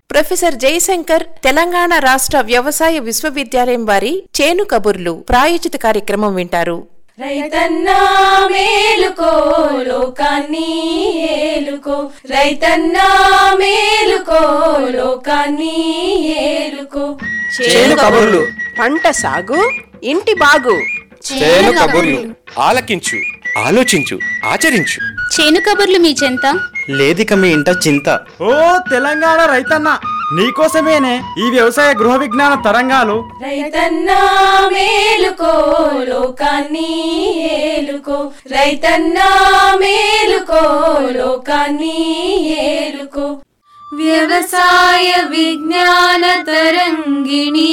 professor Jayashankar Telangana రాష్ట్ర వ్యవసాయ విశ్వవిద్యాలయం వారి చేను కబుర్లు ప్రాయోజిత కార్యక్రమం వింటారు రైతన్నా మేలుకో లోకాన్ని ఏలుకో రైతన్నా మేలుకో లోకాన్ని ఏలుకో చేను కబుర్లు పంట సాగు ఇంటి బాగు చేను కబుర్లు ఆలకించు ఆలోచించు ఆచరించు చేను కబుర్లు మీ చెంత లేదిక మీ ఇంట చింత ఓ తెలంగాణ రైతన్న నీకోసమేనే ఈ వ్యవసాయ గృహ విజ్ఞాన తరంగాలు రైతన్నా మేలుకో లోకాన్ని ఏలుకో రైతన్నా మేలుకో లోకాన్ని ఏలుకో వ్యవసాయ విజ్ఞాన తరంగిణి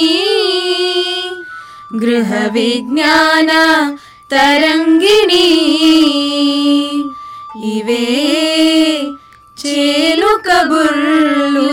గృహ విజ్ఞాన తరంగిణి ఇవే చేలు కబుర్లు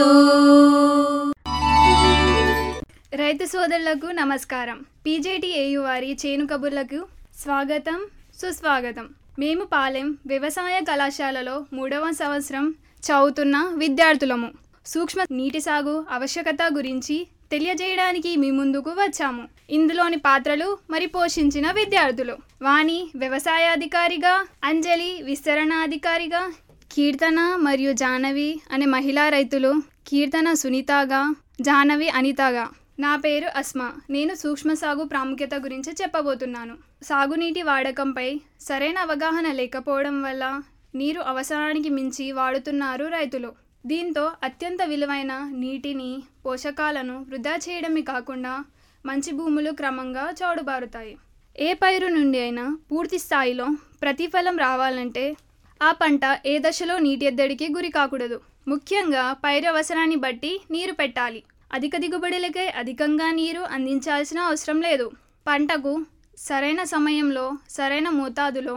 రైతు సోదరులకు నమస్కారం పీజేటీ ఏయు వారి చేను కబుర్లకు స్వాగతం సుస్వాగతం మేము పాలెం వ్యవసాయ కళాశాలలో మూడవ సంవత్సరం చదువుతున్న విద్యార్థులము సూక్ష్మ నీటి సాగు ఆవశ్యకత గురించి తెలియజేయడానికి మీ ముందుకు వచ్చాము ఇందులోని పాత్రలు మరి పోషించిన విద్యార్థులు వాణి వ్యవసాయాధికారిగా అంజలి విస్తరణాధికారిగా కీర్తన మరియు జాహ్నవి అనే మహిళా రైతులు కీర్తన సునీతగా జాహ్నవి అనితగా నా పేరు అస్మా నేను సూక్ష్మ సాగు ప్రాముఖ్యత గురించి చెప్పబోతున్నాను సాగునీటి వాడకంపై సరైన అవగాహన లేకపోవడం వల్ల నీరు అవసరానికి మించి వాడుతున్నారు రైతులు దీంతో అత్యంత విలువైన నీటిని పోషకాలను వృధా చేయడమే కాకుండా మంచి భూములు క్రమంగా చౌడుబారుతాయి ఏ పైరు నుండి అయినా పూర్తి స్థాయిలో ప్రతిఫలం రావాలంటే ఆ పంట ఏ దశలో నీటి ఎద్దడికి గురి కాకూడదు ముఖ్యంగా పైరు అవసరాన్ని బట్టి నీరు పెట్టాలి అధిక దిగుబడులకై అధికంగా నీరు అందించాల్సిన అవసరం లేదు పంటకు సరైన సమయంలో సరైన మోతాదులో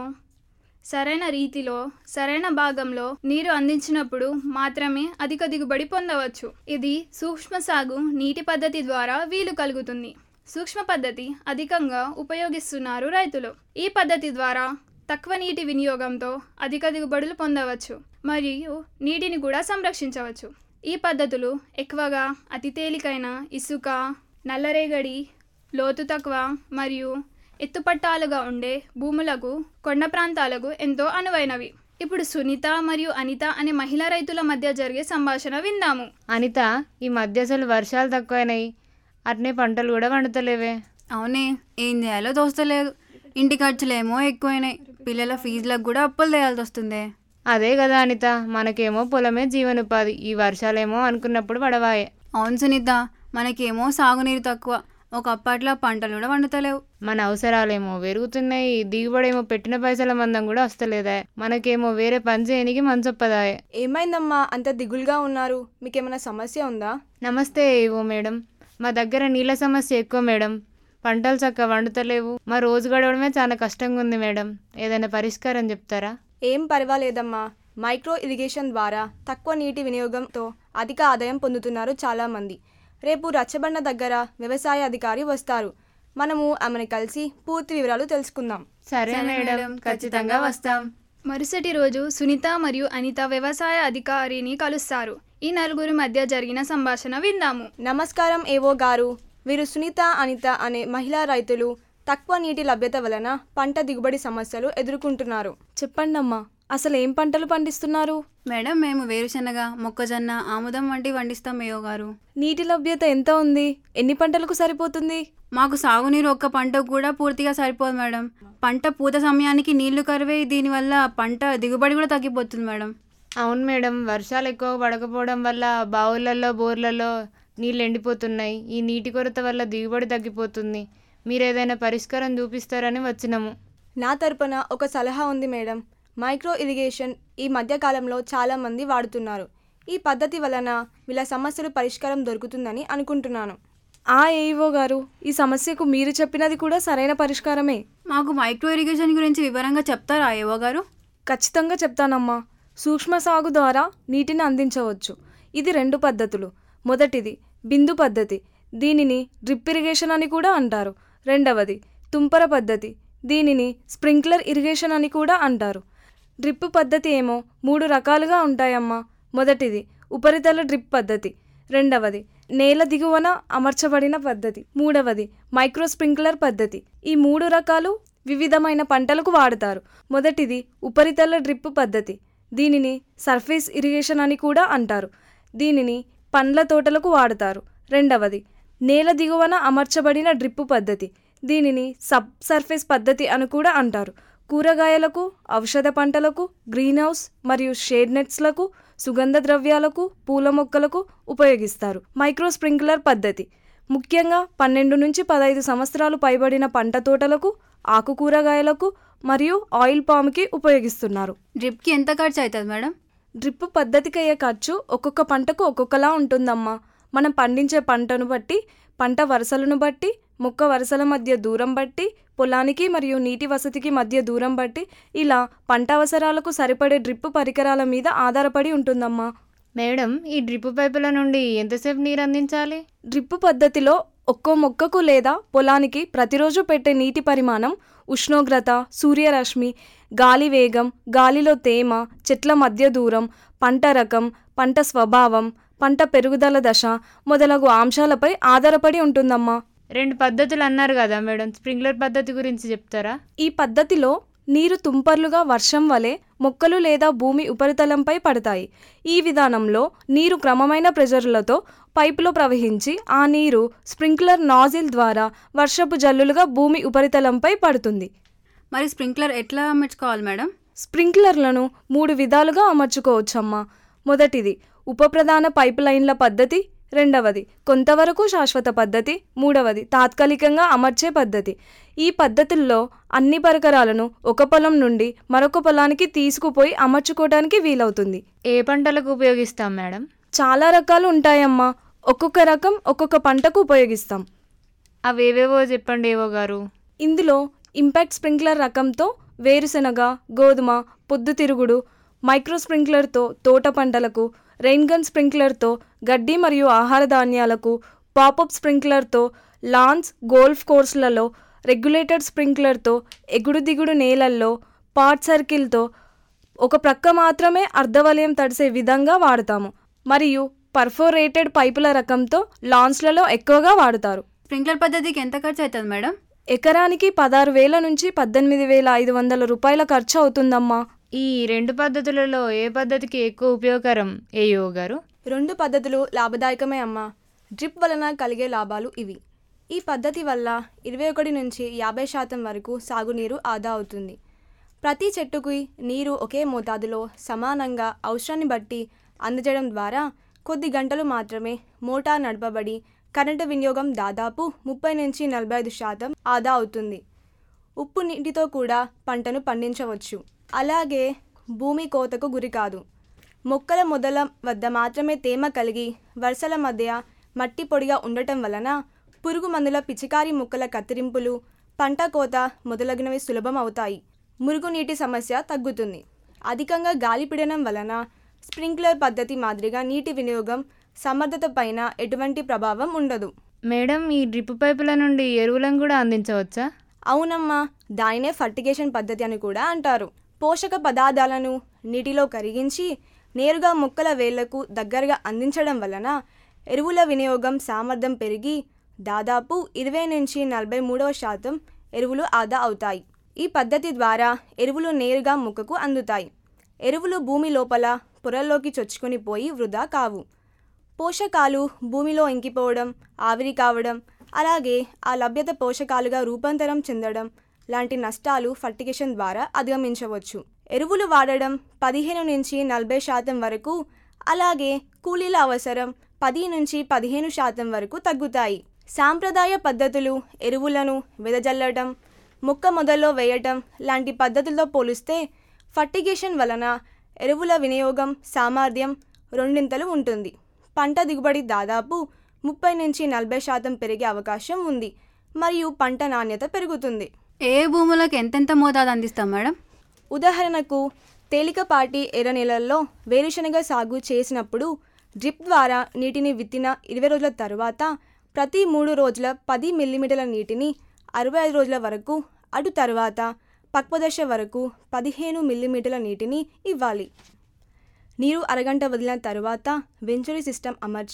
సరైన రీతిలో సరైన భాగంలో నీరు అందించినప్పుడు మాత్రమే అధిక దిగుబడి పొందవచ్చు ఇది సూక్ష్మ సాగు నీటి పద్ధతి ద్వారా వీలు కలుగుతుంది సూక్ష్మ పద్ధతి అధికంగా ఉపయోగిస్తున్నారు రైతులు ఈ పద్ధతి ద్వారా తక్కువ నీటి వినియోగంతో అధిక దిగుబడులు పొందవచ్చు మరియు నీటిని కూడా సంరక్షించవచ్చు ఈ పద్ధతులు ఎక్కువగా అతి తేలికైన ఇసుక నల్లరేగడి లోతు తక్కువ మరియు ఎత్తుపట్టాలుగా ఉండే భూములకు కొండ ప్రాంతాలకు ఎంతో అనువైనవి ఇప్పుడు సునీత మరియు అనిత అనే మహిళా రైతుల మధ్య జరిగే సంభాషణ విందాము అనిత ఈ మధ్య అసలు వర్షాలు తక్కువైనాయి అట్నే పంటలు కూడా పండుతలేవే అవునే ఏం చేయాలో తోస్తలేదు ఇంటి ఖర్చులేమో ఎక్కువైనాయి పిల్లల ఫీజులకు కూడా అప్పులు చేయాల్సి వస్తుంది అదే కదా అనిత మనకేమో పొలమే జీవనోపాధి ఈ వర్షాలేమో అనుకున్నప్పుడు పడవాయే అవును సునీత మనకేమో సాగునీరు తక్కువ ఒక అప్పట్లో పంటలు కూడా పండుతలేవు మన అవసరాలేమో పెరుగుతున్నాయి దిగుబడేమో పెట్టిన పైసల మందం కూడా వస్తలేదా మనకేమో వేరే పని చేయనికి మనసొప్పదాయే ఏమైందమ్మా అంత దిగులుగా ఉన్నారు మీకేమైనా సమస్య ఉందా నమస్తే ఏవో మేడం మా దగ్గర నీళ్ళ సమస్య ఎక్కువ మేడం పంటలు చక్కగా వండుతలేవు మా రోజు గడవడమే చాలా కష్టంగా ఉంది మేడం ఏదైనా పరిష్కారం చెప్తారా ఏం పర్వాలేదమ్మా మైక్రో ఇరిగేషన్ ద్వారా తక్కువ నీటి వినియోగంతో అధిక ఆదాయం పొందుతున్నారు చాలామంది రేపు రచ్చబండ దగ్గర వ్యవసాయ అధికారి వస్తారు మనము ఆమెను కలిసి పూర్తి వివరాలు తెలుసుకుందాం సరే మేడం ఖచ్చితంగా వస్తాం మరుసటి రోజు సునీత మరియు అనిత వ్యవసాయ అధికారిని కలుస్తారు ఈ నలుగురి మధ్య జరిగిన సంభాషణ విందాము నమస్కారం ఏవో గారు వీరు సునీత అనిత అనే మహిళా రైతులు తక్కువ నీటి లభ్యత వలన పంట దిగుబడి సమస్యలు ఎదుర్కొంటున్నారు చెప్పండమ్మా అసలు ఏం పంటలు పండిస్తున్నారు మేడం మేము వేరుశనగ మొక్కజొన్న ఆముదం వంటి పండిస్తాం మేయో గారు నీటి లభ్యత ఎంత ఉంది ఎన్ని పంటలకు సరిపోతుంది మాకు సాగునీరు ఒక్క పంటకు కూడా పూర్తిగా సరిపోదు మేడం పంట పూత సమయానికి నీళ్లు కరువై దీనివల్ల పంట దిగుబడి కూడా తగ్గిపోతుంది మేడం అవును మేడం వర్షాలు ఎక్కువ పడకపోవడం వల్ల బావులలో బోర్లలో నీళ్ళు ఎండిపోతున్నాయి ఈ నీటి కొరత వల్ల దిగుబడి తగ్గిపోతుంది మీరు ఏదైనా పరిష్కారం చూపిస్తారని వచ్చినాము నా తరపున ఒక సలహా ఉంది మేడం మైక్రో ఇరిగేషన్ ఈ మధ్య కాలంలో చాలామంది వాడుతున్నారు ఈ పద్ధతి వలన వీళ్ళ సమస్యలు పరిష్కారం దొరుకుతుందని అనుకుంటున్నాను ఆ ఏఈఓ గారు ఈ సమస్యకు మీరు చెప్పినది కూడా సరైన పరిష్కారమే మాకు మైక్రో ఇరిగేషన్ గురించి వివరంగా చెప్తారా ఏవో గారు ఖచ్చితంగా చెప్తానమ్మా సూక్ష్మ సాగు ద్వారా నీటిని అందించవచ్చు ఇది రెండు పద్ధతులు మొదటిది బిందు పద్ధతి దీనిని డ్రిప్ ఇరిగేషన్ అని కూడా అంటారు రెండవది తుంపర పద్ధతి దీనిని స్ప్రింక్లర్ ఇరిగేషన్ అని కూడా అంటారు డ్రిప్ పద్ధతి ఏమో మూడు రకాలుగా ఉంటాయమ్మా మొదటిది ఉపరితల డ్రిప్ పద్ధతి రెండవది నేల దిగువన అమర్చబడిన పద్ధతి మూడవది మైక్రో స్ప్రింక్లర్ పద్ధతి ఈ మూడు రకాలు వివిధమైన పంటలకు వాడతారు మొదటిది ఉపరితల డ్రిప్ పద్ధతి దీనిని సర్ఫేస్ ఇరిగేషన్ అని కూడా అంటారు దీనిని పండ్ల తోటలకు వాడతారు రెండవది నేల దిగువన అమర్చబడిన డ్రిప్ పద్ధతి దీనిని సబ్ సర్ఫేస్ పద్ధతి అని కూడా అంటారు కూరగాయలకు ఔషధ పంటలకు గ్రీన్ హౌస్ మరియు షేడ్ నెట్స్లకు సుగంధ ద్రవ్యాలకు పూల మొక్కలకు ఉపయోగిస్తారు మైక్రో స్ప్రింక్లర్ పద్ధతి ముఖ్యంగా పన్నెండు నుంచి పదహైదు సంవత్సరాలు పైబడిన పంట తోటలకు ఆకుకూరగాయలకు మరియు ఆయిల్ పామ్కి ఉపయోగిస్తున్నారు డ్రిప్కి ఎంత ఖర్చు అవుతుంది మేడం డ్రిప్ పద్ధతికి అయ్యే ఖర్చు ఒక్కొక్క పంటకు ఒక్కొక్కలా ఉంటుందమ్మా మనం పండించే పంటను బట్టి పంట వరుసలను బట్టి మొక్క వరుసల మధ్య దూరం బట్టి పొలానికి మరియు నీటి వసతికి మధ్య దూరం బట్టి ఇలా పంట అవసరాలకు సరిపడే డ్రిప్ పరికరాల మీద ఆధారపడి ఉంటుందమ్మా మేడం ఈ డ్రిప్ పైపుల నుండి ఎంతసేపు నీరు అందించాలి డ్రిప్ పద్ధతిలో ఒక్కో మొక్కకు లేదా పొలానికి ప్రతిరోజు పెట్టే నీటి పరిమాణం ఉష్ణోగ్రత సూర్యరశ్మి గాలి వేగం గాలిలో తేమ చెట్ల మధ్య దూరం పంట రకం పంట స్వభావం పంట పెరుగుదల దశ మొదలగు అంశాలపై ఆధారపడి ఉంటుందమ్మా రెండు పద్ధతులు అన్నారు కదా మేడం స్ప్రింక్లర్ పద్ధతి గురించి చెప్తారా ఈ పద్ధతిలో నీరు తుంపర్లుగా వర్షం వలె మొక్కలు లేదా భూమి ఉపరితలంపై పడతాయి ఈ విధానంలో నీరు క్రమమైన ప్రెజర్లతో పైపులో ప్రవహించి ఆ నీరు స్ప్రింక్లర్ నాజిల్ ద్వారా వర్షపు జల్లులుగా భూమి ఉపరితలంపై పడుతుంది మరి స్ప్రింక్లర్ ఎట్లా అమర్చుకోవాలి మేడం స్ప్రింక్లర్లను మూడు విధాలుగా అమర్చుకోవచ్చమ్మా మొదటిది ఉపప్రధాన పైప్ లైన్ల పద్ధతి రెండవది కొంతవరకు శాశ్వత పద్ధతి మూడవది తాత్కాలికంగా అమర్చే పద్ధతి ఈ పద్ధతుల్లో అన్ని పరికరాలను ఒక పొలం నుండి మరొక పొలానికి తీసుకుపోయి అమర్చుకోవడానికి వీలవుతుంది ఏ పంటలకు ఉపయోగిస్తాం మేడం చాలా రకాలు ఉంటాయమ్మా ఒక్కొక్క రకం ఒక్కొక్క పంటకు ఉపయోగిస్తాం అవేవేవో చెప్పండి ఏవో గారు ఇందులో ఇంపాక్ట్ స్ప్రింక్లర్ రకంతో వేరుశెనగ గోధుమ పొద్దుతిరుగుడు మైక్రో స్ప్రింక్లర్తో తోట పంటలకు రెయిన్ గన్ స్ప్రింక్లర్తో గడ్డి మరియు ఆహార ధాన్యాలకు పాపప్ స్ప్రింక్లర్తో లాన్స్ గోల్ఫ్ కోర్సులలో రెగ్యులేటెడ్ స్ప్రింక్లర్తో ఎగుడు దిగుడు నేలల్లో పాట్ సర్కిల్తో ఒక ప్రక్క మాత్రమే అర్ధవలయం తడిసే విధంగా వాడతాము మరియు పర్ఫోరేటెడ్ పైపుల రకంతో లాన్స్లలో ఎక్కువగా వాడుతారు స్ప్రింక్లర్ పద్ధతికి ఎంత ఖర్చు అవుతుంది మేడం ఎకరానికి పదహారు వేల నుంచి పద్దెనిమిది వేల ఐదు వందల రూపాయల ఖర్చు అవుతుందమ్మా ఈ రెండు పద్ధతులలో ఏ పద్ధతికి ఎక్కువ ఉపయోగకరం ఏయో గారు రెండు పద్ధతులు లాభదాయకమే అమ్మా డ్రిప్ వలన కలిగే లాభాలు ఇవి ఈ పద్ధతి వల్ల ఇరవై ఒకటి నుంచి యాభై శాతం వరకు సాగునీరు ఆదా అవుతుంది ప్రతి చెట్టుకి నీరు ఒకే మోతాదులో సమానంగా అవసరాన్ని బట్టి అందజేయడం ద్వారా కొద్ది గంటలు మాత్రమే మోటార్ నడపబడి కరెంటు వినియోగం దాదాపు ముప్పై నుంచి నలభై ఐదు శాతం ఆదా అవుతుంది ఉప్పు నీటితో కూడా పంటను పండించవచ్చు అలాగే భూమి కోతకు గురి కాదు మొక్కల మొదల వద్ద మాత్రమే తేమ కలిగి వరుసల మధ్య మట్టి పొడిగా ఉండటం వలన పురుగు మందుల పిచికారి మొక్కల కత్తిరింపులు పంట కోత మొదలగునవి సులభం అవుతాయి మురుగునీటి సమస్య తగ్గుతుంది అధికంగా గాలిపీడనం వలన స్ప్రింక్లర్ పద్ధతి మాదిరిగా నీటి వినియోగం సమర్థత పైన ఎటువంటి ప్రభావం ఉండదు మేడం ఈ డ్రిప్ పైపుల నుండి ఎరువులను కూడా అందించవచ్చా అవునమ్మా దానినే ఫర్టిగేషన్ పద్ధతి అని కూడా అంటారు పోషక పదార్థాలను నీటిలో కరిగించి నేరుగా మొక్కల వేళ్లకు దగ్గరగా అందించడం వలన ఎరువుల వినియోగం సామర్థ్యం పెరిగి దాదాపు ఇరవై నుంచి నలభై మూడవ శాతం ఎరువులు ఆదా అవుతాయి ఈ పద్ధతి ద్వారా ఎరువులు నేరుగా మొక్కకు అందుతాయి ఎరువులు భూమి లోపల పొరల్లోకి చొచ్చుకొని పోయి వృధా కావు పోషకాలు భూమిలో ఇంకిపోవడం ఆవిరి కావడం అలాగే ఆ లభ్యత పోషకాలుగా రూపాంతరం చెందడం లాంటి నష్టాలు ఫర్టిగేషన్ ద్వారా అధిగమించవచ్చు ఎరువులు వాడడం పదిహేను నుంచి నలభై శాతం వరకు అలాగే కూలీల అవసరం పది నుంచి పదిహేను శాతం వరకు తగ్గుతాయి సాంప్రదాయ పద్ధతులు ఎరువులను వెదజల్లడం మొక్క మొదల్లో వేయటం లాంటి పద్ధతులతో పోలిస్తే ఫర్టిగేషన్ వలన ఎరువుల వినియోగం సామర్థ్యం రెండింతలు ఉంటుంది పంట దిగుబడి దాదాపు ముప్పై నుంచి నలభై శాతం పెరిగే అవకాశం ఉంది మరియు పంట నాణ్యత పెరుగుతుంది ఏ భూములకు ఎంతెంత మోతాదు అందిస్తాం మేడం ఉదాహరణకు తేలికపాటి ఎర్ర నెలల్లో వేరుశనగ సాగు చేసినప్పుడు డ్రిప్ ద్వారా నీటిని విత్తిన ఇరవై రోజుల తర్వాత ప్రతి మూడు రోజుల పది మిల్లీమీటర్ల నీటిని అరవై ఐదు రోజుల వరకు అటు తర్వాత పక్వదశ వరకు పదిహేను మిల్లీమీటర్ల నీటిని ఇవ్వాలి నీరు అరగంట వదిలిన తరువాత వెంచురీ సిస్టమ్ అమర్చి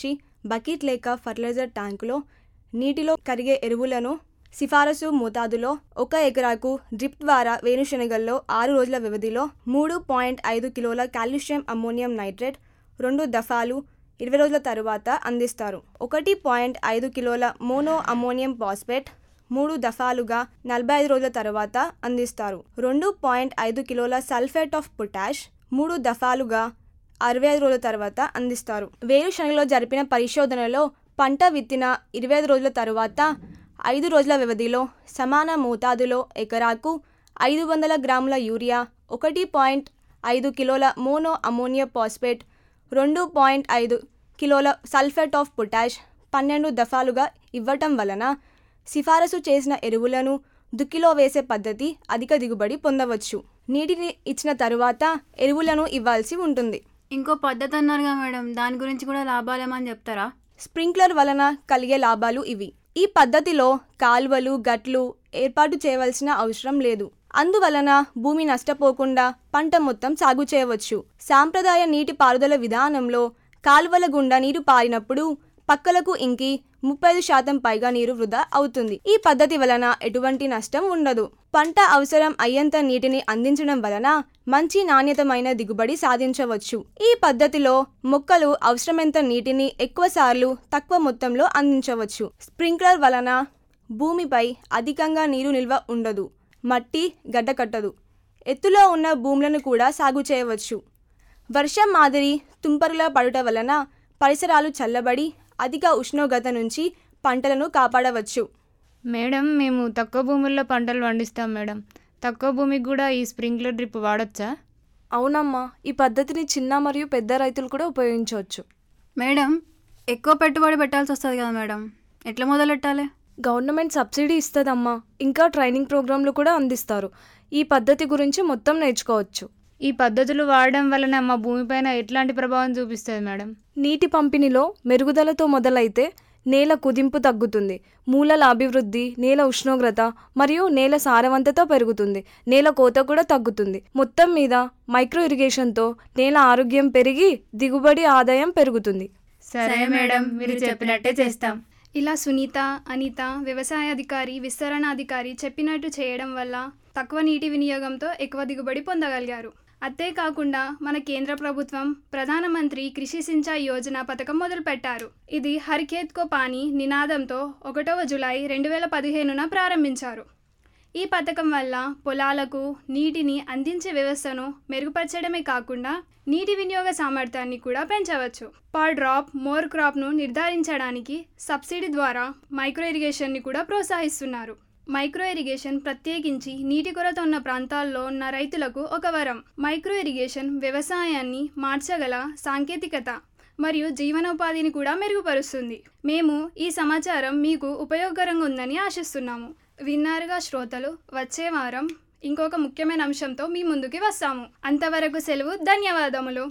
బకెట్ లేక ఫర్టిలైజర్ ట్యాంకులో నీటిలో కరిగే ఎరువులను సిఫారసు మోతాదులో ఒక ఎకరాకు డ్రిప్ ద్వారా వేరుశనగల్లో ఆరు రోజుల వ్యవధిలో మూడు పాయింట్ ఐదు కిలోల కాల్షియం అమ్మోనియం నైట్రేట్ రెండు దఫాలు ఇరవై రోజుల తరువాత అందిస్తారు ఒకటి పాయింట్ ఐదు కిలోల మోనో అమ్మోనియం పాస్పేట్ మూడు దఫాలుగా నలభై ఐదు రోజుల తర్వాత అందిస్తారు రెండు పాయింట్ ఐదు కిలోల సల్ఫేట్ ఆఫ్ పొటాష్ మూడు దఫాలుగా అరవై ఐదు రోజుల తర్వాత అందిస్తారు వేరుశనగలో జరిపిన పరిశోధనలో పంట విత్తిన ఇరవై ఐదు రోజుల తరువాత ఐదు రోజుల వ్యవధిలో సమాన మోతాదులో ఎకరాకు ఐదు వందల గ్రాముల యూరియా ఒకటి పాయింట్ ఐదు కిలోల మోనో అమోనియా పాస్పేట్ రెండు పాయింట్ ఐదు కిలోల సల్ఫేట్ ఆఫ్ పొటాష్ పన్నెండు దఫాలుగా ఇవ్వటం వలన సిఫారసు చేసిన ఎరువులను దుక్కిలో వేసే పద్ధతి అధిక దిగుబడి పొందవచ్చు నీటిని ఇచ్చిన తరువాత ఎరువులను ఇవ్వాల్సి ఉంటుంది ఇంకో పద్ధతి అన్నారుగా మేడం దాని గురించి కూడా లాభాలేమని చెప్తారా స్ప్రింక్లర్ వలన కలిగే లాభాలు ఇవి ఈ పద్ధతిలో కాలువలు గట్లు ఏర్పాటు చేయవలసిన అవసరం లేదు అందువలన భూమి నష్టపోకుండా పంట మొత్తం సాగు చేయవచ్చు సాంప్రదాయ నీటి పారుదల విధానంలో కాలువల గుండా నీరు పారినప్పుడు పక్కలకు ఇంకి ముప్పై ఐదు శాతం పైగా నీరు వృధా అవుతుంది ఈ పద్ధతి వలన ఎటువంటి నష్టం ఉండదు పంట అవసరం అయ్యేంత నీటిని అందించడం వలన మంచి నాణ్యతమైన దిగుబడి సాధించవచ్చు ఈ పద్ధతిలో మొక్కలు అవసరమైనంత నీటిని ఎక్కువ సార్లు తక్కువ మొత్తంలో అందించవచ్చు స్ప్రింక్లర్ వలన భూమిపై అధికంగా నీరు నిల్వ ఉండదు మట్టి గడ్డకట్టదు ఎత్తులో ఉన్న భూములను కూడా సాగు చేయవచ్చు వర్షం మాదిరి తుంపరులా పడుట వలన పరిసరాలు చల్లబడి అధిక ఉష్ణోగ్రత నుంచి పంటలను కాపాడవచ్చు మేడం మేము తక్కువ భూముల్లో పంటలు పండిస్తాం మేడం తక్కువ భూమికి కూడా ఈ స్ప్రింక్లర్ డ్రిప్ వాడొచ్చా అవునమ్మా ఈ పద్ధతిని చిన్న మరియు పెద్ద రైతులు కూడా ఉపయోగించవచ్చు మేడం ఎక్కువ పెట్టుబడి పెట్టాల్సి వస్తుంది కదా మేడం ఎట్లా మొదలెట్టాలి గవర్నమెంట్ సబ్సిడీ ఇస్తుందమ్మా ఇంకా ట్రైనింగ్ ప్రోగ్రాంలు కూడా అందిస్తారు ఈ పద్ధతి గురించి మొత్తం నేర్చుకోవచ్చు ఈ పద్ధతులు వాడడం వలన మా భూమిపైన ఎట్లాంటి ప్రభావం చూపిస్తుంది మేడం నీటి పంపిణీలో మెరుగుదలతో మొదలైతే నేల కుదింపు తగ్గుతుంది మూలల అభివృద్ధి నేల ఉష్ణోగ్రత మరియు నేల సారవంతత పెరుగుతుంది నేల కోత కూడా తగ్గుతుంది మొత్తం మీద మైక్రో ఇరిగేషన్తో నేల ఆరోగ్యం పెరిగి దిగుబడి ఆదాయం పెరుగుతుంది సరే మేడం మీరు చెప్పినట్టే చేస్తాం ఇలా సునీత అనిత వ్యవసాయ అధికారి విస్తరణ అధికారి చెప్పినట్టు చేయడం వల్ల తక్కువ నీటి వినియోగంతో ఎక్కువ దిగుబడి పొందగలిగారు అంతేకాకుండా మన కేంద్ర ప్రభుత్వం ప్రధానమంత్రి కృషి సించాయి యోజన పథకం మొదలుపెట్టారు ఇది హర్ ఖేత్ కో పానీ నినాదంతో ఒకటవ జులై రెండు వేల పదిహేనున ప్రారంభించారు ఈ పథకం వల్ల పొలాలకు నీటిని అందించే వ్యవస్థను మెరుగుపరచడమే కాకుండా నీటి వినియోగ సామర్థ్యాన్ని కూడా పెంచవచ్చు పర్ డ్రాప్ మోర్ క్రాప్ను నిర్ధారించడానికి సబ్సిడీ ద్వారా మైక్రో ఇరిగేషన్ని కూడా ప్రోత్సహిస్తున్నారు మైక్రో ఇరిగేషన్ ప్రత్యేకించి నీటి కొరత ఉన్న ప్రాంతాల్లో ఉన్న రైతులకు ఒక వరం మైక్రో ఇరిగేషన్ వ్యవసాయాన్ని మార్చగల సాంకేతికత మరియు జీవనోపాధిని కూడా మెరుగుపరుస్తుంది మేము ఈ సమాచారం మీకు ఉపయోగకరంగా ఉందని ఆశిస్తున్నాము విన్నారుగా శ్రోతలు వచ్చే వారం ఇంకొక ముఖ్యమైన అంశంతో మీ ముందుకి వస్తాము అంతవరకు సెలవు ధన్యవాదములు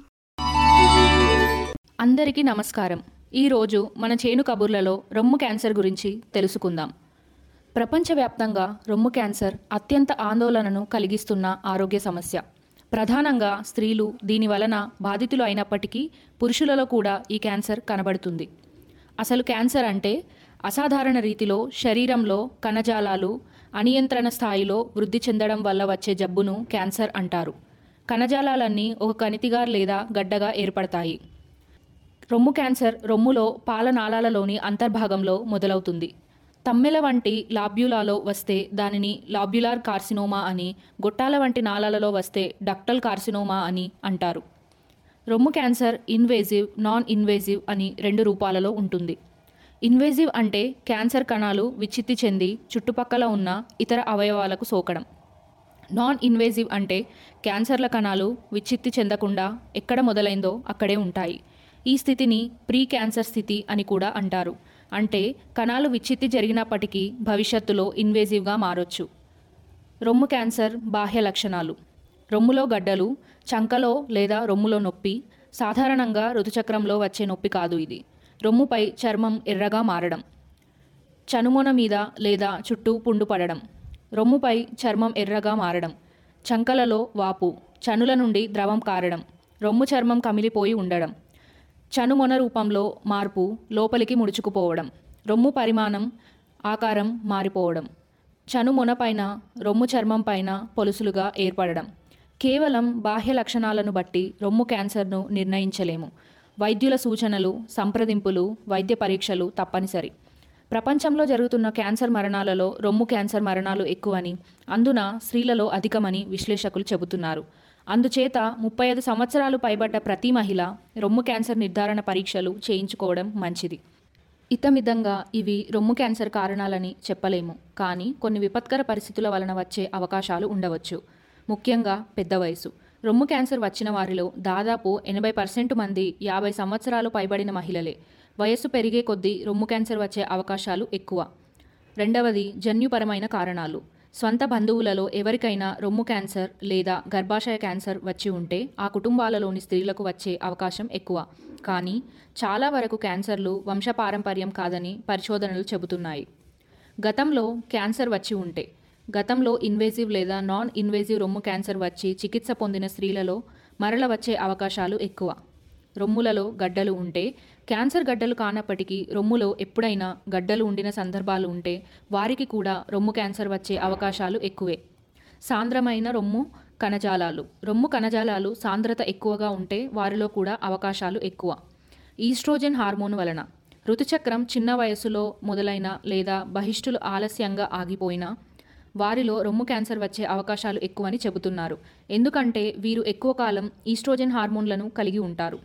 అందరికీ నమస్కారం ఈరోజు మన చేను కబుర్లలో రొమ్ము క్యాన్సర్ గురించి తెలుసుకుందాం ప్రపంచవ్యాప్తంగా రొమ్ము క్యాన్సర్ అత్యంత ఆందోళనను కలిగిస్తున్న ఆరోగ్య సమస్య ప్రధానంగా స్త్రీలు దీని వలన బాధితులు అయినప్పటికీ పురుషులలో కూడా ఈ క్యాన్సర్ కనబడుతుంది అసలు క్యాన్సర్ అంటే అసాధారణ రీతిలో శరీరంలో కణజాలాలు అనియంత్రణ స్థాయిలో వృద్ధి చెందడం వల్ల వచ్చే జబ్బును క్యాన్సర్ అంటారు కణజాలాలన్నీ ఒక కణితిగా లేదా గడ్డగా ఏర్పడతాయి రొమ్ము క్యాన్సర్ రొమ్ములో పాలనాళాలలోని అంతర్భాగంలో మొదలవుతుంది తమ్మెల వంటి లాబ్యులాలో వస్తే దానిని లాబ్యులార్ కార్సినోమా అని గొట్టాల వంటి నాళాలలో వస్తే డక్టల్ కార్సినోమా అని అంటారు రొమ్ము క్యాన్సర్ ఇన్వేజివ్ నాన్ ఇన్వేజివ్ అని రెండు రూపాలలో ఉంటుంది ఇన్వేజివ్ అంటే క్యాన్సర్ కణాలు విచ్చిత్తి చెంది చుట్టుపక్కల ఉన్న ఇతర అవయవాలకు సోకడం నాన్ ఇన్వేజివ్ అంటే క్యాన్సర్ల కణాలు విచ్చిత్తి చెందకుండా ఎక్కడ మొదలైందో అక్కడే ఉంటాయి ఈ స్థితిని ప్రీ క్యాన్సర్ స్థితి అని కూడా అంటారు అంటే కణాలు విచ్చిత్తి జరిగినప్పటికీ భవిష్యత్తులో ఇన్వేజివ్గా మారొచ్చు రొమ్ము క్యాన్సర్ బాహ్య లక్షణాలు రొమ్ములో గడ్డలు చంకలో లేదా రొమ్ములో నొప్పి సాధారణంగా ఋతుచక్రంలో వచ్చే నొప్పి కాదు ఇది రొమ్ముపై చర్మం ఎర్రగా మారడం చనుమొన మీద లేదా చుట్టూ పుండు పడడం రొమ్ముపై చర్మం ఎర్రగా మారడం చంకలలో వాపు చనుల నుండి ద్రవం కారడం రొమ్ము చర్మం కమిలిపోయి ఉండడం చనుమొన రూపంలో మార్పు లోపలికి ముడుచుకుపోవడం రొమ్ము పరిమాణం ఆకారం మారిపోవడం చనుమొన పైన రొమ్ము చర్మం పైన పొలుసులుగా ఏర్పడడం కేవలం బాహ్య లక్షణాలను బట్టి రొమ్ము క్యాన్సర్ను నిర్ణయించలేము వైద్యుల సూచనలు సంప్రదింపులు వైద్య పరీక్షలు తప్పనిసరి ప్రపంచంలో జరుగుతున్న క్యాన్సర్ మరణాలలో రొమ్ము క్యాన్సర్ మరణాలు ఎక్కువని అందున స్త్రీలలో అధికమని విశ్లేషకులు చెబుతున్నారు అందుచేత ముప్పై ఐదు సంవత్సరాలు పైబడ్డ ప్రతి మహిళ రొమ్ము క్యాన్సర్ నిర్ధారణ పరీక్షలు చేయించుకోవడం మంచిది ఇతమితంగా ఇవి రొమ్ము క్యాన్సర్ కారణాలని చెప్పలేము కానీ కొన్ని విపత్కర పరిస్థితుల వలన వచ్చే అవకాశాలు ఉండవచ్చు ముఖ్యంగా పెద్ద వయసు రొమ్ము క్యాన్సర్ వచ్చిన వారిలో దాదాపు ఎనభై పర్సెంట్ మంది యాభై సంవత్సరాలు పైబడిన మహిళలే వయస్సు పెరిగే కొద్దీ రొమ్ము క్యాన్సర్ వచ్చే అవకాశాలు ఎక్కువ రెండవది జన్యుపరమైన కారణాలు స్వంత బంధువులలో ఎవరికైనా రొమ్ము క్యాన్సర్ లేదా గర్భాశయ క్యాన్సర్ వచ్చి ఉంటే ఆ కుటుంబాలలోని స్త్రీలకు వచ్చే అవకాశం ఎక్కువ కానీ చాలా వరకు క్యాన్సర్లు వంశపారంపర్యం కాదని పరిశోధనలు చెబుతున్నాయి గతంలో క్యాన్సర్ వచ్చి ఉంటే గతంలో ఇన్వేజివ్ లేదా నాన్ ఇన్వేజివ్ రొమ్ము క్యాన్సర్ వచ్చి చికిత్స పొందిన స్త్రీలలో మరల వచ్చే అవకాశాలు ఎక్కువ రొమ్ములలో గడ్డలు ఉంటే క్యాన్సర్ గడ్డలు కానప్పటికీ రొమ్ములో ఎప్పుడైనా గడ్డలు ఉండిన సందర్భాలు ఉంటే వారికి కూడా రొమ్ము క్యాన్సర్ వచ్చే అవకాశాలు ఎక్కువే సాంద్రమైన రొమ్ము కణజాలాలు రొమ్ము కణజాలాలు సాంద్రత ఎక్కువగా ఉంటే వారిలో కూడా అవకాశాలు ఎక్కువ ఈస్ట్రోజన్ హార్మోన్ వలన ఋతుచక్రం చిన్న వయసులో మొదలైన లేదా బహిష్టులు ఆలస్యంగా ఆగిపోయినా వారిలో రొమ్ము క్యాన్సర్ వచ్చే అవకాశాలు ఎక్కువని చెబుతున్నారు ఎందుకంటే వీరు ఎక్కువ కాలం ఈస్ట్రోజన్ హార్మోన్లను కలిగి ఉంటారు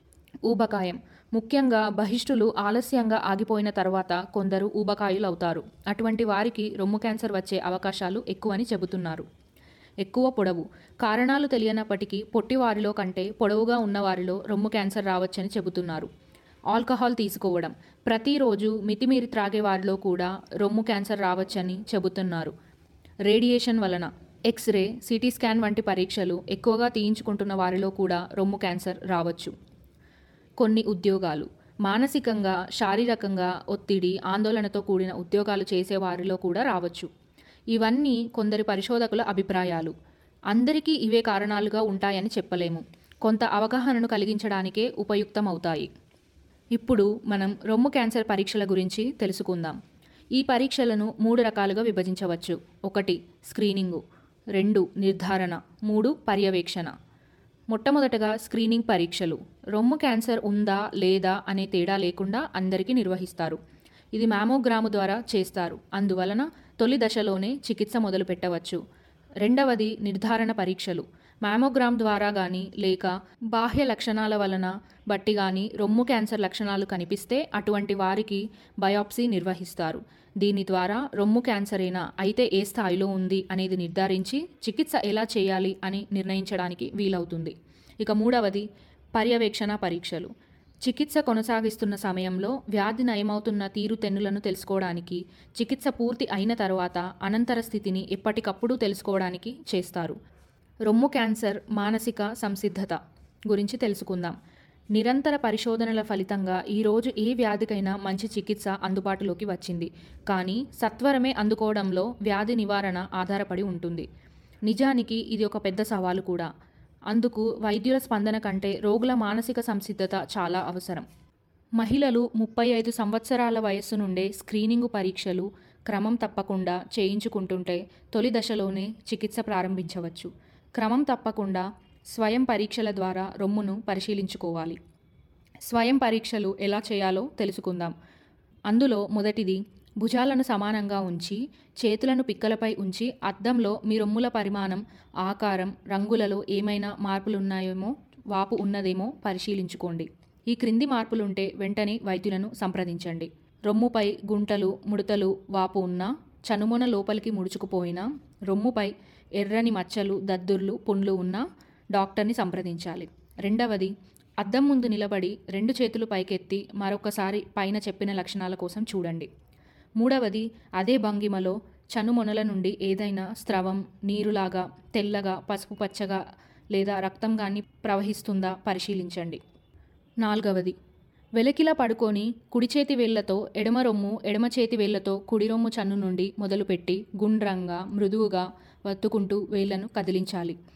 ఊబకాయం ముఖ్యంగా బహిష్టులు ఆలస్యంగా ఆగిపోయిన తర్వాత కొందరు ఊబకాయులు అవుతారు అటువంటి వారికి రొమ్ము క్యాన్సర్ వచ్చే అవకాశాలు ఎక్కువని చెబుతున్నారు ఎక్కువ పొడవు కారణాలు తెలియనప్పటికీ పొట్టివారిలో కంటే పొడవుగా ఉన్నవారిలో రొమ్ము క్యాన్సర్ రావచ్చని చెబుతున్నారు ఆల్కహాల్ తీసుకోవడం ప్రతిరోజు మితిమీరి త్రాగే వారిలో కూడా రొమ్ము క్యాన్సర్ రావచ్చని చెబుతున్నారు రేడియేషన్ వలన ఎక్స్రే సిటీ స్కాన్ వంటి పరీక్షలు ఎక్కువగా తీయించుకుంటున్న వారిలో కూడా రొమ్ము క్యాన్సర్ రావచ్చు కొన్ని ఉద్యోగాలు మానసికంగా శారీరకంగా ఒత్తిడి ఆందోళనతో కూడిన ఉద్యోగాలు చేసే వారిలో కూడా రావచ్చు ఇవన్నీ కొందరి పరిశోధకుల అభిప్రాయాలు అందరికీ ఇవే కారణాలుగా ఉంటాయని చెప్పలేము కొంత అవగాహనను కలిగించడానికే ఉపయుక్తమవుతాయి ఇప్పుడు మనం రొమ్ము క్యాన్సర్ పరీక్షల గురించి తెలుసుకుందాం ఈ పరీక్షలను మూడు రకాలుగా విభజించవచ్చు ఒకటి స్క్రీనింగు రెండు నిర్ధారణ మూడు పర్యవేక్షణ మొట్టమొదటగా స్క్రీనింగ్ పరీక్షలు రొమ్ము క్యాన్సర్ ఉందా లేదా అనే తేడా లేకుండా అందరికీ నిర్వహిస్తారు ఇది మ్యామోగ్రాము ద్వారా చేస్తారు అందువలన తొలి దశలోనే చికిత్స మొదలు పెట్టవచ్చు రెండవది నిర్ధారణ పరీక్షలు మ్యామోగ్రామ్ ద్వారా కానీ లేక బాహ్య లక్షణాల వలన బట్టి కానీ రొమ్ము క్యాన్సర్ లక్షణాలు కనిపిస్తే అటువంటి వారికి బయాప్సీ నిర్వహిస్తారు దీని ద్వారా రొమ్ము క్యాన్సరేనా అయితే ఏ స్థాయిలో ఉంది అనేది నిర్ధారించి చికిత్స ఎలా చేయాలి అని నిర్ణయించడానికి వీలవుతుంది ఇక మూడవది పర్యవేక్షణ పరీక్షలు చికిత్స కొనసాగిస్తున్న సమయంలో వ్యాధి నయమవుతున్న తీరుతెన్నులను తెలుసుకోవడానికి చికిత్స పూర్తి అయిన తర్వాత అనంతర స్థితిని ఎప్పటికప్పుడు తెలుసుకోవడానికి చేస్తారు రొమ్ము క్యాన్సర్ మానసిక సంసిద్ధత గురించి తెలుసుకుందాం నిరంతర పరిశోధనల ఫలితంగా ఈరోజు ఏ వ్యాధికైనా మంచి చికిత్స అందుబాటులోకి వచ్చింది కానీ సత్వరమే అందుకోవడంలో వ్యాధి నివారణ ఆధారపడి ఉంటుంది నిజానికి ఇది ఒక పెద్ద సవాలు కూడా అందుకు వైద్యుల స్పందన కంటే రోగుల మానసిక సంసిద్ధత చాలా అవసరం మహిళలు ముప్పై ఐదు సంవత్సరాల వయస్సు నుండే స్క్రీనింగు పరీక్షలు క్రమం తప్పకుండా చేయించుకుంటుంటే తొలి దశలోనే చికిత్స ప్రారంభించవచ్చు క్రమం తప్పకుండా స్వయం పరీక్షల ద్వారా రొమ్మును పరిశీలించుకోవాలి స్వయం పరీక్షలు ఎలా చేయాలో తెలుసుకుందాం అందులో మొదటిది భుజాలను సమానంగా ఉంచి చేతులను పిక్కలపై ఉంచి అద్దంలో మీ రొమ్ముల పరిమాణం ఆకారం రంగులలో ఏమైనా మార్పులున్నాయేమో వాపు ఉన్నదేమో పరిశీలించుకోండి ఈ క్రింది మార్పులుంటే వెంటనే వైద్యులను సంప్రదించండి రొమ్ముపై గుంటలు ముడతలు వాపు ఉన్నా చనుమొన లోపలికి ముడుచుకుపోయినా రొమ్ముపై ఎర్రని మచ్చలు దద్దుర్లు పుండ్లు ఉన్నా డాక్టర్ని సంప్రదించాలి రెండవది అద్దం ముందు నిలబడి రెండు చేతులు పైకెత్తి మరొకసారి పైన చెప్పిన లక్షణాల కోసం చూడండి మూడవది అదే భంగిమలో చనుమొనల నుండి ఏదైనా స్రవం నీరులాగా తెల్లగా పసుపు పచ్చగా లేదా రక్తం కానీ ప్రవహిస్తుందా పరిశీలించండి నాలుగవది వెలకిలా పడుకొని కుడి చేతి వేళ్లతో ఎడమ రొమ్ము ఎడమ చేతి వేళ్లతో కుడి రొమ్ము చన్ను నుండి మొదలుపెట్టి గుండ్రంగా మృదువుగా వత్తుకుంటూ వేళ్లను కదిలించాలి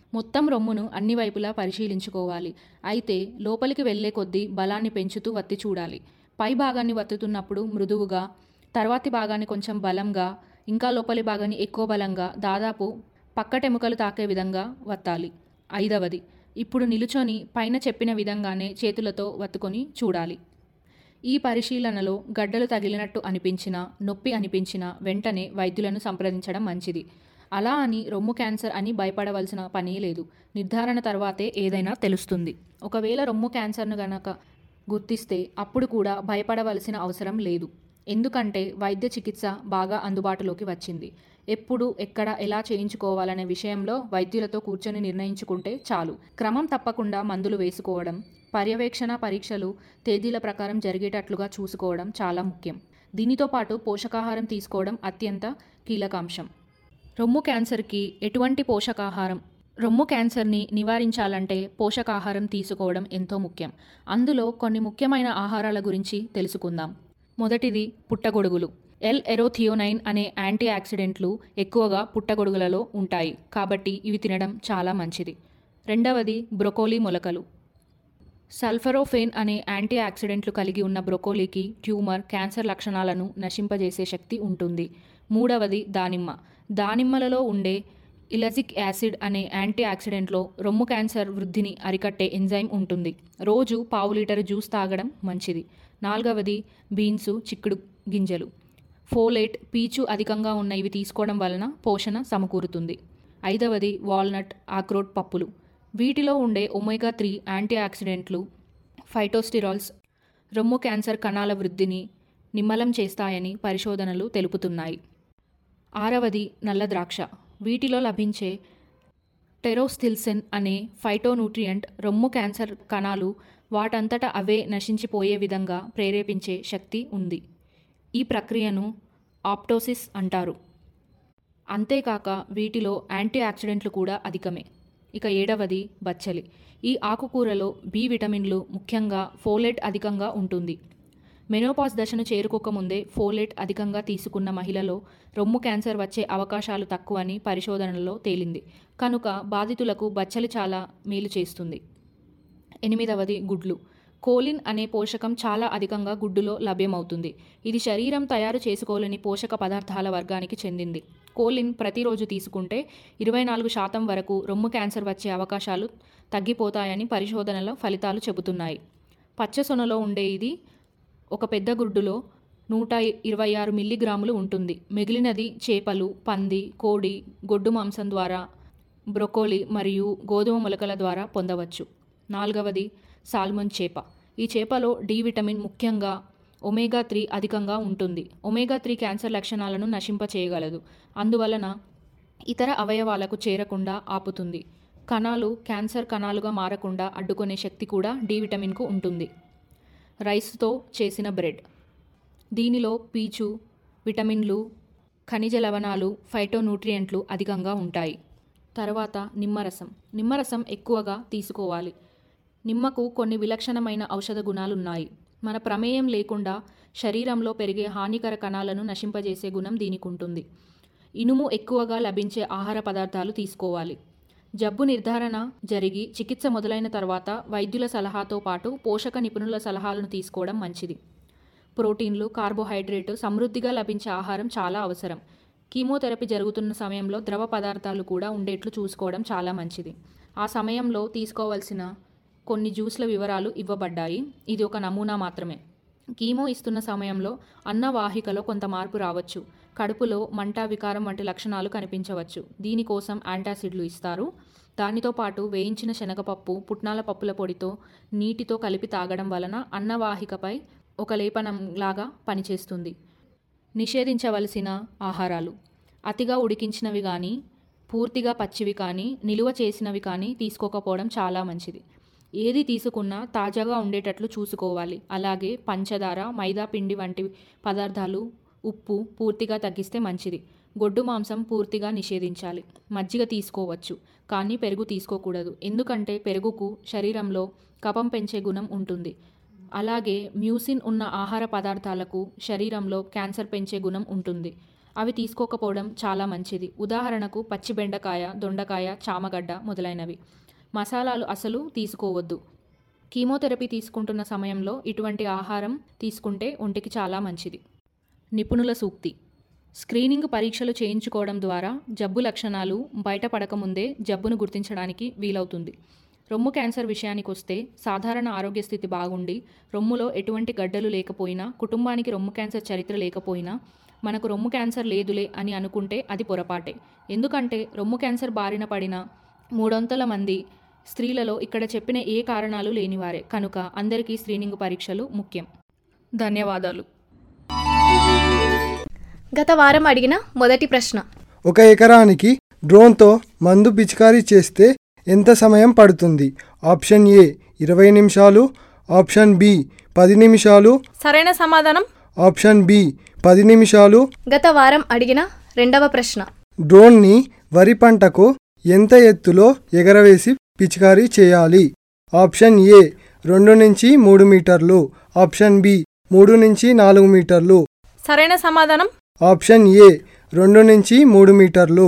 మొత్తం రొమ్మును అన్ని వైపులా పరిశీలించుకోవాలి అయితే లోపలికి వెళ్లే కొద్దీ బలాన్ని పెంచుతూ వత్తి చూడాలి పై భాగాన్ని వత్తుతున్నప్పుడు మృదువుగా తర్వాతి భాగాన్ని కొంచెం బలంగా ఇంకా లోపలి భాగాన్ని ఎక్కువ బలంగా దాదాపు పక్కటెముకలు తాకే విధంగా వత్తాలి ఐదవది ఇప్పుడు నిలుచొని పైన చెప్పిన విధంగానే చేతులతో వత్తుకొని చూడాలి ఈ పరిశీలనలో గడ్డలు తగిలినట్టు అనిపించినా నొప్పి అనిపించినా వెంటనే వైద్యులను సంప్రదించడం మంచిది అలా అని రొమ్ము క్యాన్సర్ అని భయపడవలసిన పని లేదు నిర్ధారణ తర్వాతే ఏదైనా తెలుస్తుంది ఒకవేళ రొమ్ము క్యాన్సర్ను గనక గుర్తిస్తే అప్పుడు కూడా భయపడవలసిన అవసరం లేదు ఎందుకంటే వైద్య చికిత్స బాగా అందుబాటులోకి వచ్చింది ఎప్పుడు ఎక్కడ ఎలా చేయించుకోవాలనే విషయంలో వైద్యులతో కూర్చొని నిర్ణయించుకుంటే చాలు క్రమం తప్పకుండా మందులు వేసుకోవడం పర్యవేక్షణ పరీక్షలు తేదీల ప్రకారం జరిగేటట్లుగా చూసుకోవడం చాలా ముఖ్యం దీనితో పాటు పోషకాహారం తీసుకోవడం అత్యంత కీలకాంశం రొమ్ము క్యాన్సర్కి ఎటువంటి పోషకాహారం రొమ్ము క్యాన్సర్ని నివారించాలంటే పోషకాహారం తీసుకోవడం ఎంతో ముఖ్యం అందులో కొన్ని ముఖ్యమైన ఆహారాల గురించి తెలుసుకుందాం మొదటిది పుట్టగొడుగులు ఎల్ ఎరోథియోనైన్ అనే యాంటీ ఆక్సిడెంట్లు ఎక్కువగా పుట్టగొడుగులలో ఉంటాయి కాబట్టి ఇవి తినడం చాలా మంచిది రెండవది బ్రొకోలీ మొలకలు సల్ఫరోఫేన్ అనే యాంటీ ఆక్సిడెంట్లు కలిగి ఉన్న బ్రొకోలీకి ట్యూమర్ క్యాన్సర్ లక్షణాలను నశింపజేసే శక్తి ఉంటుంది మూడవది దానిమ్మ దానిమ్మలలో ఉండే ఇలజిక్ యాసిడ్ అనే యాంటీ ఆక్సిడెంట్లో రొమ్ము క్యాన్సర్ వృద్ధిని అరికట్టే ఎంజైమ్ ఉంటుంది రోజు పావు లీటర్ జ్యూస్ తాగడం మంచిది నాలుగవది బీన్సు చిక్కుడు గింజలు ఫోలేట్ పీచు అధికంగా ఉన్న ఇవి తీసుకోవడం వలన పోషణ సమకూరుతుంది ఐదవది వాల్నట్ ఆక్రోట్ పప్పులు వీటిలో ఉండే ఒమేగా త్రీ యాంటీ ఆక్సిడెంట్లు ఫైటోస్టిరాల్స్ రొమ్ము క్యాన్సర్ కణాల వృద్ధిని నిమ్మలం చేస్తాయని పరిశోధనలు తెలుపుతున్నాయి ఆరవది నల్ల ద్రాక్ష వీటిలో లభించే టెరోస్థిల్సెన్ అనే ఫైటోన్యూట్రియంట్ రొమ్ము క్యాన్సర్ కణాలు వాటంతట అవే నశించిపోయే విధంగా ప్రేరేపించే శక్తి ఉంది ఈ ప్రక్రియను ఆప్టోసిస్ అంటారు అంతేకాక వీటిలో యాంటీ ఆక్సిడెంట్లు కూడా అధికమే ఇక ఏడవది బచ్చలి ఈ ఆకుకూరలో బి విటమిన్లు ముఖ్యంగా ఫోలేట్ అధికంగా ఉంటుంది మెనోపాస్ దశను చేరుకోకముందే ఫోలేట్ అధికంగా తీసుకున్న మహిళలో రొమ్ము క్యాన్సర్ వచ్చే అవకాశాలు తక్కువని పరిశోధనలో తేలింది కనుక బాధితులకు బచ్చలి చాలా మేలు చేస్తుంది ఎనిమిదవది గుడ్లు కోలిన్ అనే పోషకం చాలా అధికంగా గుడ్డులో లభ్యమవుతుంది ఇది శరీరం తయారు చేసుకోలేని పోషక పదార్థాల వర్గానికి చెందింది కోలిన్ ప్రతిరోజు తీసుకుంటే ఇరవై నాలుగు శాతం వరకు రొమ్ము క్యాన్సర్ వచ్చే అవకాశాలు తగ్గిపోతాయని పరిశోధనల ఫలితాలు చెబుతున్నాయి పచ్చసొనలో ఉండే ఇది ఒక పెద్ద గుడ్డులో నూట ఇరవై ఆరు మిల్లీగ్రాములు ఉంటుంది మిగిలినది చేపలు పంది కోడి గొడ్డు మాంసం ద్వారా బ్రొకోలి మరియు గోధుమ మొలకల ద్వారా పొందవచ్చు నాలుగవది సాల్మన్ చేప ఈ చేపలో డి విటమిన్ ముఖ్యంగా ఒమేగా త్రీ అధికంగా ఉంటుంది ఒమేగా త్రీ క్యాన్సర్ లక్షణాలను నశింపచేయగలదు అందువలన ఇతర అవయవాలకు చేరకుండా ఆపుతుంది కణాలు క్యాన్సర్ కణాలుగా మారకుండా అడ్డుకునే శక్తి కూడా డి విటమిన్కు ఉంటుంది రైస్తో చేసిన బ్రెడ్ దీనిలో పీచు విటమిన్లు ఖనిజ లవణాలు ఫైటోన్యూట్రియంట్లు అధికంగా ఉంటాయి తర్వాత నిమ్మరసం నిమ్మరసం ఎక్కువగా తీసుకోవాలి నిమ్మకు కొన్ని విలక్షణమైన ఔషధ గుణాలున్నాయి మన ప్రమేయం లేకుండా శరీరంలో పెరిగే హానికర కణాలను నశింపజేసే గుణం దీనికి ఉంటుంది ఇనుము ఎక్కువగా లభించే ఆహార పదార్థాలు తీసుకోవాలి జబ్బు నిర్ధారణ జరిగి చికిత్స మొదలైన తర్వాత వైద్యుల సలహాతో పాటు పోషక నిపుణుల సలహాలను తీసుకోవడం మంచిది ప్రోటీన్లు కార్బోహైడ్రేట్ సమృద్ధిగా లభించే ఆహారం చాలా అవసరం కీమోథెరపీ జరుగుతున్న సమయంలో ద్రవ పదార్థాలు కూడా ఉండేట్లు చూసుకోవడం చాలా మంచిది ఆ సమయంలో తీసుకోవాల్సిన కొన్ని జ్యూస్ల వివరాలు ఇవ్వబడ్డాయి ఇది ఒక నమూనా మాత్రమే కీమో ఇస్తున్న సమయంలో అన్నవాహికలో కొంత మార్పు రావచ్చు కడుపులో మంట వికారం వంటి లక్షణాలు కనిపించవచ్చు దీనికోసం యాంటాసిడ్లు ఇస్తారు దానితో పాటు వేయించిన శనగపప్పు పుట్నాల పప్పుల పొడితో నీటితో కలిపి తాగడం వలన అన్నవాహికపై ఒక లేపనంలాగా పనిచేస్తుంది నిషేధించవలసిన ఆహారాలు అతిగా ఉడికించినవి కానీ పూర్తిగా పచ్చివి కానీ నిలువ చేసినవి కానీ తీసుకోకపోవడం చాలా మంచిది ఏది తీసుకున్నా తాజాగా ఉండేటట్లు చూసుకోవాలి అలాగే పంచదార మైదా పిండి వంటి పదార్థాలు ఉప్పు పూర్తిగా తగ్గిస్తే మంచిది గొడ్డు మాంసం పూర్తిగా నిషేధించాలి మజ్జిగ తీసుకోవచ్చు కానీ పెరుగు తీసుకోకూడదు ఎందుకంటే పెరుగుకు శరీరంలో కపం పెంచే గుణం ఉంటుంది అలాగే మ్యూసిన్ ఉన్న ఆహార పదార్థాలకు శరీరంలో క్యాన్సర్ పెంచే గుణం ఉంటుంది అవి తీసుకోకపోవడం చాలా మంచిది ఉదాహరణకు పచ్చి బెండకాయ దొండకాయ చామగడ్డ మొదలైనవి మసాలాలు అసలు తీసుకోవద్దు కీమోథెరపీ తీసుకుంటున్న సమయంలో ఇటువంటి ఆహారం తీసుకుంటే ఒంటికి చాలా మంచిది నిపుణుల సూక్తి స్క్రీనింగ్ పరీక్షలు చేయించుకోవడం ద్వారా జబ్బు లక్షణాలు బయటపడకముందే జబ్బును గుర్తించడానికి వీలవుతుంది రొమ్ము క్యాన్సర్ విషయానికి వస్తే సాధారణ ఆరోగ్య స్థితి బాగుండి రొమ్ములో ఎటువంటి గడ్డలు లేకపోయినా కుటుంబానికి రొమ్ము క్యాన్సర్ చరిత్ర లేకపోయినా మనకు రొమ్ము క్యాన్సర్ లేదులే అని అనుకుంటే అది పొరపాటే ఎందుకంటే రొమ్ము క్యాన్సర్ బారిన పడిన మూడొంతుల మంది స్త్రీలలో ఇక్కడ చెప్పిన ఏ కారణాలు లేనివారే కనుక అందరికీ స్క్రీనింగ్ పరీక్షలు ముఖ్యం ధన్యవాదాలు గత వారం అడిగిన మొదటి ప్రశ్న ఒక ఎకరానికి డ్రోన్తో మందు పిచికారీ చేస్తే ఎంత సమయం పడుతుంది ఆప్షన్ ఏ ఇరవై నిమిషాలు ఆప్షన్ బి పది నిమిషాలు సరైన సమాధానం ఆప్షన్ బి పది నిమిషాలు గత వారం అడిగిన రెండవ ప్రశ్న డ్రోన్ని వరి పంటకు ఎంత ఎత్తులో ఎగరవేసి పిచికారీ చేయాలి ఆప్షన్ ఏ రెండు నుంచి మూడు మీటర్లు ఆప్షన్ బి మూడు నుంచి నాలుగు మీటర్లు సరైన సమాధానం ఆప్షన్ ఏ రెండు నుంచి మూడు మీటర్లు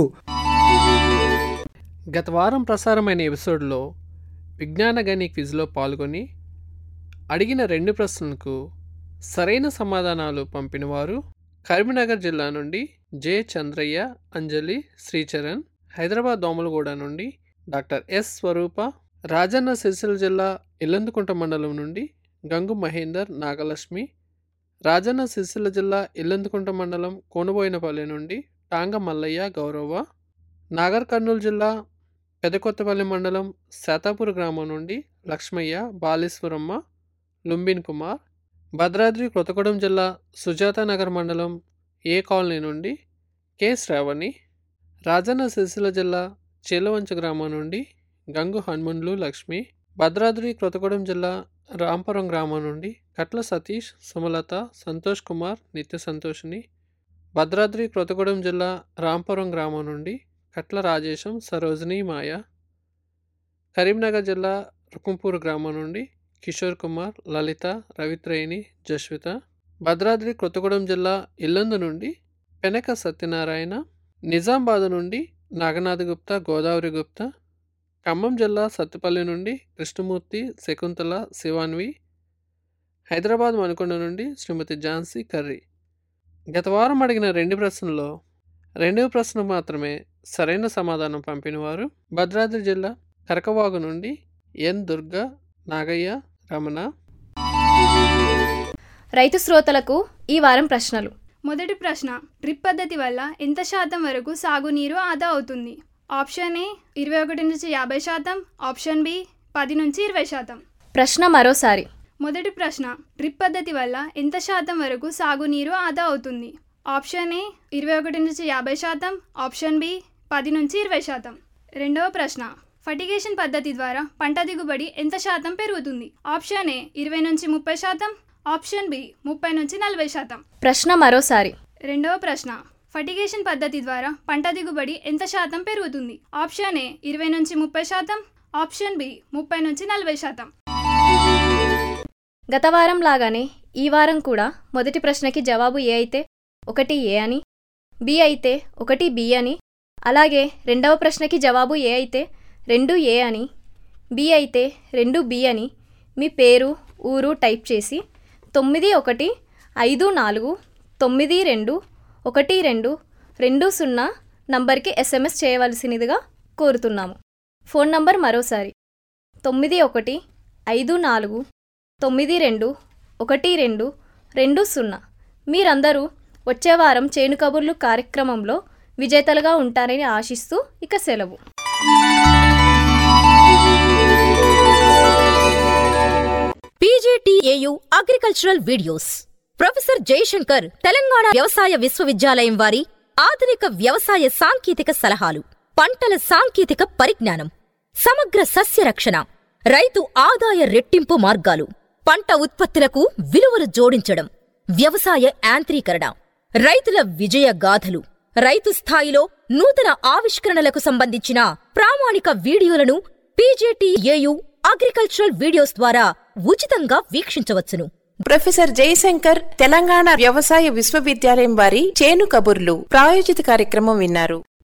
గత వారం ప్రసారమైన ఎపిసోడ్లో విజ్ఞాన గణి క్విజ్లో పాల్గొని అడిగిన రెండు ప్రశ్నలకు సరైన సమాధానాలు పంపినవారు కరీంనగర్ జిల్లా నుండి జె చంద్రయ్య అంజలి శ్రీచరణ్ హైదరాబాద్ దోమలగూడ నుండి డాక్టర్ ఎస్ స్వరూప రాజన్న సిరిసిల్ల జిల్లా ఇల్లందుకుంట మండలం నుండి గంగు మహేందర్ నాగలక్ష్మి రాజన్న సిరిసిల్ల జిల్లా ఇల్లందుకుంట మండలం కోనబోయినపల్లి నుండి టాంగ మల్లయ్య గౌరవ నాగర్ కర్నూలు జిల్లా పెదకొత్తపల్లి మండలం శాతాపూర్ గ్రామం నుండి లక్ష్మయ్య బాలేశ్వరమ్మ లుంబిన్ కుమార్ భద్రాద్రి కొత్తగూడెం జిల్లా సుజాతానగర్ మండలం ఏ కాలనీ నుండి కె శ్రావణి రాజన్న సిరిసిల్ల జిల్లా చేలవంచ గ్రామం నుండి గంగు హనుమన్లు లక్ష్మి భద్రాద్రి కొత్తగూడెం జిల్లా రాంపురం గ్రామం నుండి కట్ల సతీష్ సుమలత సంతోష్ కుమార్ నిత్య సంతోషిని భద్రాద్రి కొత్తగూడెం జిల్లా రాంపురం గ్రామం నుండి కట్ల రాజేశం సరోజిని మాయ కరీంనగర్ జిల్లా రుకుంపూర్ గ్రామం నుండి కిషోర్ కుమార్ లలిత రవిత్రేయిని జస్విత భద్రాద్రి కొత్తగూడెం జిల్లా ఇల్లందు నుండి పెనక సత్యనారాయణ నిజామాబాద్ నుండి నాగనాథ్ గుప్తా గోదావరి గుప్తా ఖమ్మం జిల్లా సత్తుపల్లి నుండి కృష్ణమూర్తి శకుంతల శివాన్వి హైదరాబాద్ మణికొండ నుండి శ్రీమతి ఝాన్సీ కర్రీ గత వారం అడిగిన రెండు ప్రశ్నల్లో రెండవ ప్రశ్న మాత్రమే సరైన సమాధానం పంపినవారు భద్రాద్రి జిల్లా కరకవాగు నుండి ఎన్ దుర్గా నాగయ్య రమణ రైతు శ్రోతలకు ఈ వారం ప్రశ్నలు మొదటి ప్రశ్న డ్రిప్ పద్ధతి వల్ల ఎంత శాతం వరకు సాగునీరు ఆదా అవుతుంది ఆప్షన్ ఏ ఇరవై ఒకటి నుంచి యాభై శాతం ఆప్షన్ బి పది నుంచి ఇరవై శాతం ప్రశ్న మరోసారి మొదటి ప్రశ్న డ్రిప్ పద్ధతి వల్ల ఎంత శాతం వరకు సాగునీరు ఆదా అవుతుంది ఆప్షన్ ఏ ఇరవై ఒకటి నుంచి యాభై శాతం ఆప్షన్ బి పది నుంచి ఇరవై శాతం రెండవ ప్రశ్న ఫర్టిగేషన్ పద్ధతి ద్వారా పంట దిగుబడి ఎంత శాతం పెరుగుతుంది ఆప్షన్ ఏ ఇరవై నుంచి ముప్పై శాతం ఆప్షన్ బి ముప్పై నుంచి నలభై శాతం ప్రశ్న మరోసారి రెండవ ప్రశ్న ఫర్టిగేషన్ పద్ధతి ద్వారా పంట దిగుబడి ఎంత శాతం పెరుగుతుంది ఆప్షన్ ఏ ఇరవై నుంచి ముప్పై శాతం ఆప్షన్ బి ముప్పై నుంచి నలభై శాతం గత వారం లాగానే ఈ వారం కూడా మొదటి ప్రశ్నకి జవాబు ఏ అయితే ఒకటి ఏ అని బి అయితే ఒకటి బి అని అలాగే రెండవ ప్రశ్నకి జవాబు ఏ అయితే రెండు ఏ అని బి అయితే రెండు బి అని మీ పేరు ఊరు టైప్ చేసి తొమ్మిది ఒకటి ఐదు నాలుగు తొమ్మిది రెండు ఒకటి రెండు రెండు సున్నా నంబర్కి ఎస్ఎంఎస్ చేయవలసినదిగా కోరుతున్నాము ఫోన్ నంబర్ మరోసారి తొమ్మిది ఒకటి ఐదు నాలుగు తొమ్మిది రెండు ఒకటి రెండు రెండు సున్నా మీరందరూ వచ్చే వారం చేను కబుర్లు కార్యక్రమంలో విజేతలుగా ఉంటారని ఆశిస్తూ ఇక సెలవు PGTAU agricultural videos professor Jayashankar Telangana వ్యవసాయ విశ్వవిద్యాలయం వారి ఆధునిక వ్యవసాయ సాంకేతిక సలహాలు పంటల సాంకేతిక పరిజ్ఞానం సమగ్ర సస్య రక్షణ రైతు ఆదాయ రెట్టింపు మార్గాలు పంట ఉత్పత్తులకు విలువలు జోడించడం వ్యవసాయ యాంత్రీకరణ రైతుల విజయ గాథలు రైతు స్థాయిలో నూతన ఆవిష్కరణలకు సంబంధించిన ప్రామాణిక వీడియోలను పీజేటీఏయు అగ్రికల్చరల్ వీడియోస్ ద్వారా ఉచితంగా వీక్షించవచ్చును ప్రొఫెసర్ జయశంకర్ తెలంగాణ వ్యవసాయ విశ్వవిద్యాలయం వారి చేను కబుర్లు ప్రాయోజిత కార్యక్రమం విన్నారు